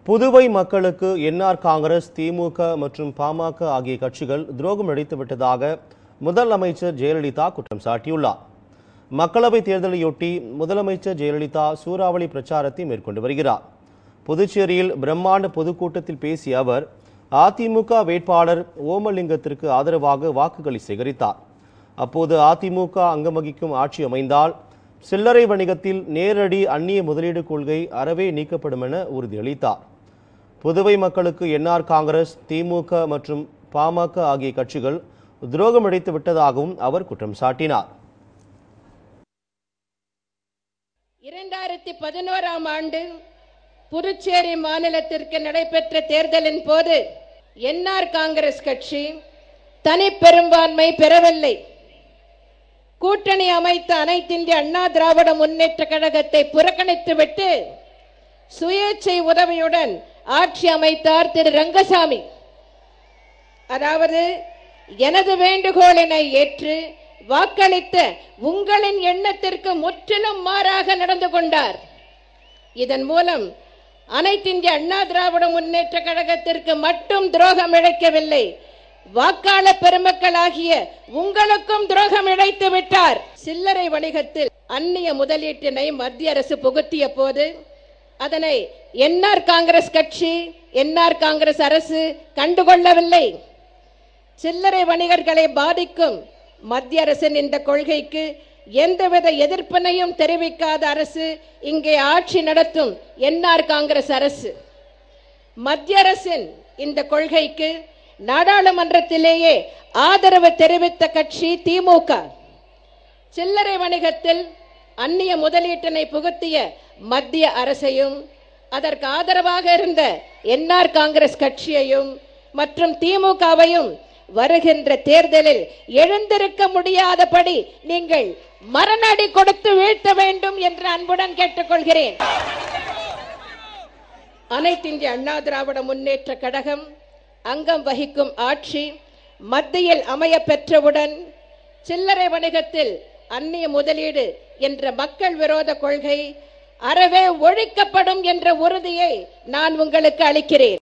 புதுவை மக்களுக்கு என்ஆர் காங்கிரஸ் திமுக மற்றும் பாமக ஆகிய கட்சிகள் துரோகம் இழைத்து விட்டதாக முதலமைச்சர் ஜெயலலிதா குற்றம் சாட்டியுள்ளார் மக்களவைத் தேர்தலையொட்டி முதலமைச்சர் ஜெயலலிதா சூறாவளி பிரச்சாரத்தை மேற்கொண்டு வருகிறார் புதுச்சேரியில் பிரம்மாண்ட பொதுக்கூட்டத்தில் பேசிய அவர் அதிமுக வேட்பாளர் ஓமலிங்கத்திற்கு ஆதரவாக வாக்குகளை சேகரித்தார் அப்போது அதிமுக அங்கம் வகிக்கும் ஆட்சி அமைந்தால் சில்லறை வணிகத்தில் நேரடி அந்நிய முதலீடு கொள்கை அறவே நீக்கப்படும் என உறுதியளித்தார் புதுவை மக்களுக்கு என்ஆர் காங்கிரஸ் திமுக மற்றும் பாமக ஆகிய கட்சிகள் துரோகம் இழைத்து விட்டதாகவும் அவர் குற்றம் சாட்டினார் இரண்டாயிரத்தி பதினோராம் ஆண்டு புதுச்சேரி மாநிலத்திற்கு நடைபெற்ற தேர்தலின் போது என்ஆர் காங்கிரஸ் கட்சி தனி பெரும்பான்மை பெறவில்லை கூட்டணி அமைத்த அனைத்திந்திய அண்ணா திராவிட முன்னேற்ற கழகத்தை புறக்கணித்துவிட்டு சுயேட்சை உதவியுடன் ஆட்சி அமைத்தார் திரு ரங்கசாமி அதாவது எனது வேண்டுகோளினை ஏற்று வாக்களித்த உங்களின் எண்ணத்திற்கு முற்றிலும் மாறாக நடந்து கொண்டார் இதன் மூலம் அனைத்திந்திய அண்ணா திராவிட முன்னேற்ற கழகத்திற்கு மட்டும் துரோகம் இழைக்கவில்லை வாக்காளர் பெருமக்களாகிய உங்களுக்கும் துரோகம் இழைத்து விட்டார் சில்லறை வணிகத்தில் அந்நிய முதலீட்டினை மத்திய அரசு புகுத்திய போது அதனை என்ஆர் காங்கிரஸ் கட்சி என்ஆர் காங்கிரஸ் அரசு கண்டுகொள்ளவில்லை சில்லறை வணிகர்களை பாதிக்கும் மத்திய அரசின் இந்த கொள்கைக்கு எந்தவித எதிர்ப்பினையும் தெரிவிக்காத அரசு இங்கே ஆட்சி நடத்தும் என்ஆர் காங்கிரஸ் அரசு மத்திய அரசின் இந்த கொள்கைக்கு நாடாளுமன்றத்திலேயே ஆதரவு தெரிவித்த கட்சி திமுக சில்லறை வணிகத்தில் அந்நிய முதலீட்டினை புகுத்திய மத்திய அரசையும் அதற்கு ஆதரவாக இருந்த என்ஆர் காங்கிரஸ் கட்சியையும் மற்றும் திமுகவையும் வருகின்ற தேர்தலில் எழுந்திருக்க முடியாதபடி நீங்கள் மரணடி கொடுத்து வீழ்த்த வேண்டும் என்று அன்புடன் கேட்டுக்கொள்கிறேன் அனைத்திந்திய அண்ணா திராவிட முன்னேற்ற கழகம் அங்கம் வகிக்கும் ஆட்சி மத்தியில் அமைய பெற்றவுடன் சில்லறை வணிகத்தில் அந்நிய முதலீடு என்ற மக்கள் விரோத கொள்கை அறவே ஒழிக்கப்படும் என்ற உறுதியை நான் உங்களுக்கு அளிக்கிறேன்